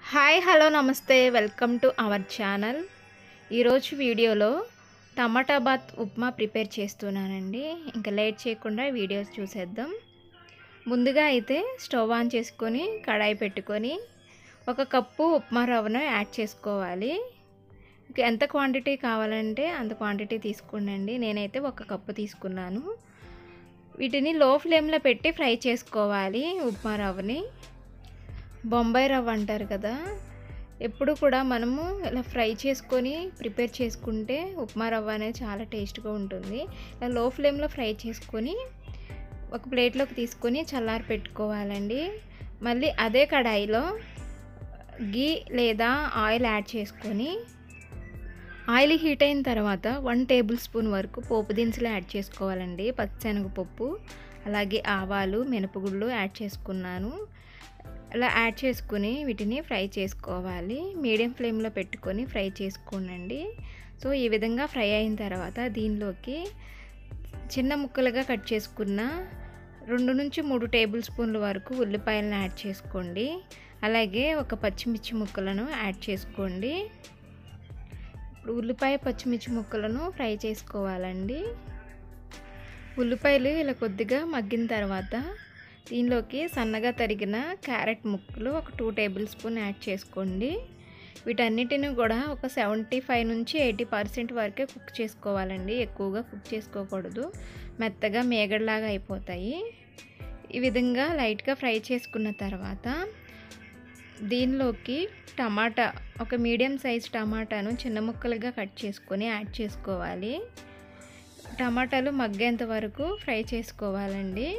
hi hello నమస్తే welcome to our channel ఈరోజు వీడియోలో టమాటా బాత్ ఉప్మా ప్రిపేర్ చేస్తున్నానండి ఇంకా లేట్ చేయకుండా వీడియోస్ చూసేద్దాం ముందుగా అయితే స్టవ్ ఆన్ చేసుకొని కడాయి పెట్టుకొని ఒక కప్పు ఉప్మా రవ్వను యాడ్ చేసుకోవాలి మీకు ఎంత క్వాంటిటీ కావాలంటే అంత క్వాంటిటీ తీసుకోండి నేనైతే ఒక కప్పు తీసుకున్నాను వీటిని లో ఫ్లేమ్లో పెట్టి ఫ్రై చేసుకోవాలి ఉప్మా రవ్వని బొంబాయి రవ్వ అంటారు కదా ఎప్పుడు కూడా మనము ఇలా ఫ్రై చేసుకొని ప్రిపేర్ చేసుకుంటే ఉప్మా రవ్వ అనేది చాలా టేస్ట్గా ఉంటుంది ఇలా లో ఫ్లేమ్లో ఫ్రై చేసుకొని ఒక ప్లేట్లోకి తీసుకొని చల్లారి పెట్టుకోవాలండి మళ్ళీ అదే కడాయిలో గీ లేదా ఆయిల్ యాడ్ చేసుకొని ఆయిల్ హీట్ అయిన తర్వాత వన్ టేబుల్ స్పూన్ వరకు పోపు దినుసులు యాడ్ చేసుకోవాలండి పచ్చిశనగపప్పు అలాగే ఆవాలు మినపగుళ్ళు యాడ్ చేసుకున్నాను అలా యాడ్ చేసుకుని వీటిని ఫ్రై చేసుకోవాలి మీడియం ఫ్లేమ్లో పెట్టుకొని ఫ్రై చేసుకోనండి సో ఈ విధంగా ఫ్రై అయిన తర్వాత దీనిలోకి చిన్న ముక్కలుగా కట్ చేసుకున్న రెండు నుంచి మూడు టేబుల్ స్పూన్ల వరకు ఉల్లిపాయలను యాడ్ చేసుకోండి అలాగే ఒక పచ్చిమిర్చి ముక్కలను యాడ్ చేసుకోండి ఇప్పుడు ఉల్లిపాయ పచ్చిమిర్చి ముక్కలను ఫ్రై చేసుకోవాలండి ఉల్లిపాయలు ఇలా కొద్దిగా మగ్గిన తర్వాత దీనిలోకి సన్నగా తరిగిన క్యారెట్ ముక్కలు ఒక టూ టేబుల్ స్పూన్ యాడ్ చేసుకోండి వీటన్నిటిని కూడా ఒక సెవెంటీ ఫైవ్ నుంచి ఎయిటీ పర్సెంట్ వరకే కుక్ చేసుకోవాలండి ఎక్కువగా కుక్ చేసుకోకూడదు మెత్తగా మేగడలాగా అయిపోతాయి ఈ విధంగా లైట్గా ఫ్రై చేసుకున్న తర్వాత దీనిలోకి టమాటా ఒక మీడియం సైజ్ టమాటాను చిన్న ముక్కలుగా కట్ చేసుకొని యాడ్ చేసుకోవాలి టమాటాలు మగ్గేంత వరకు ఫ్రై చేసుకోవాలండి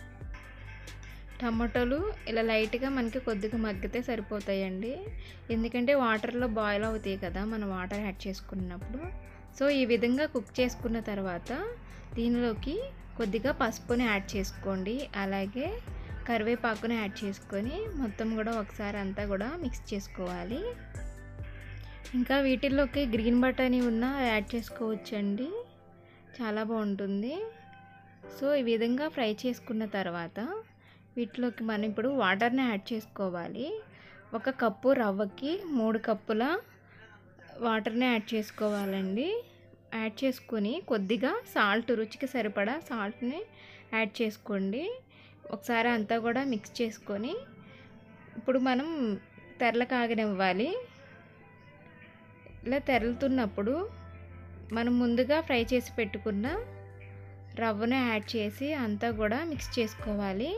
టమాటోలు ఇలా లైట్గా మనకి కొద్దిగా మగ్గితే సరిపోతాయండి ఎందుకంటే వాటర్లో బాయిల్ అవుతాయి కదా మనం వాటర్ యాడ్ చేసుకున్నప్పుడు సో ఈ విధంగా కుక్ చేసుకున్న తర్వాత దీనిలోకి కొద్దిగా పసుపుని యాడ్ చేసుకోండి అలాగే కరివేపాకుని యాడ్ చేసుకొని మొత్తం కూడా ఒకసారి అంతా కూడా మిక్స్ చేసుకోవాలి ఇంకా వీటిల్లోకి గ్రీన్ బటానీ ఉన్న యాడ్ చేసుకోవచ్చండి చాలా బాగుంటుంది సో ఈ విధంగా ఫ్రై చేసుకున్న తర్వాత వీటిలోకి మనం ఇప్పుడు వాటర్ని యాడ్ చేసుకోవాలి ఒక కప్పు రవ్వకి మూడు కప్పుల వాటర్ని యాడ్ చేసుకోవాలండి యాడ్ చేసుకొని కొద్దిగా సాల్ట్ రుచికి సరిపడా సాల్ట్ని యాడ్ చేసుకోండి ఒకసారి అంతా కూడా మిక్స్ చేసుకొని ఇప్పుడు మనం తెరల కాగనివ్వాలి ఇలా తెరలుతున్నప్పుడు మనం ముందుగా ఫ్రై చేసి పెట్టుకున్న రవ్వను యాడ్ చేసి అంతా కూడా మిక్స్ చేసుకోవాలి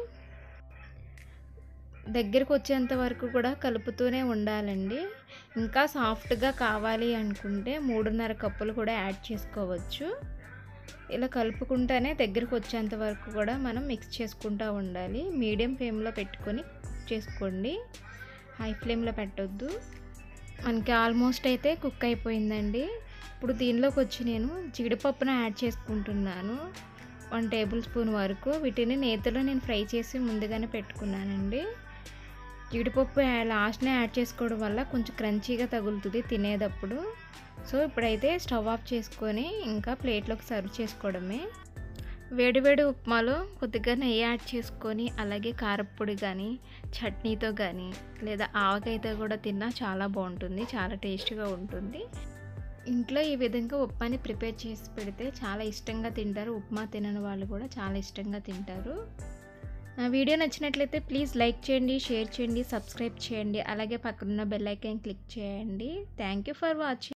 దగ్గరకు వచ్చేంత వరకు కూడా కలుపుతూనే ఉండాలండి ఇంకా సాఫ్ట్గా కావాలి అనుకుంటే మూడున్నర కప్పులు కూడా యాడ్ చేసుకోవచ్చు ఇలా కలుపుకుంటానే దగ్గరకు వచ్చేంత వరకు కూడా మనం మిక్స్ చేసుకుంటూ ఉండాలి మీడియం ఫ్లేమ్లో పెట్టుకొని కుక్ చేసుకోండి హై ఫ్లేమ్లో పెట్టొద్దు మనకి ఆల్మోస్ట్ అయితే కుక్ అయిపోయిందండి ఇప్పుడు దీనిలోకి వచ్చి నేను జీడిపప్పును యాడ్ చేసుకుంటున్నాను వన్ టేబుల్ స్పూన్ వరకు వీటిని నేతిలో నేను ఫ్రై చేసి ముందుగానే పెట్టుకున్నానండి జీడిపప్పు లాస్ట్నే యాడ్ చేసుకోవడం వల్ల కొంచెం క్రంచీగా తగులుతుంది తినేటప్పుడు సో ఇప్పుడైతే స్టవ్ ఆఫ్ చేసుకొని ఇంకా ప్లేట్లోకి సర్వ్ చేసుకోవడమే వేడివేడి ఉప్మాలో కొద్దిగా నెయ్యి యాడ్ చేసుకొని అలాగే కారప్పొడి కానీ చట్నీతో కానీ లేదా ఆవకాయతో కూడా తిన్నా చాలా బాగుంటుంది చాలా టేస్ట్గా ఉంటుంది ఇంట్లో ఈ విధంగా ఉప్మాని ప్రిపేర్ చేసి పెడితే చాలా ఇష్టంగా తింటారు ఉప్మా తినని వాళ్ళు కూడా చాలా ఇష్టంగా తింటారు నా వీడియో నచ్చినట్లయితే ప్లీజ్ లైక్ చేయండి షేర్ చేయండి సబ్స్క్రైబ్ చేయండి అలాగే పక్కనున్న బెల్ ఐకాన్ క్లిక్ చేయండి థ్యాంక్ యూ ఫర్ వాచింగ్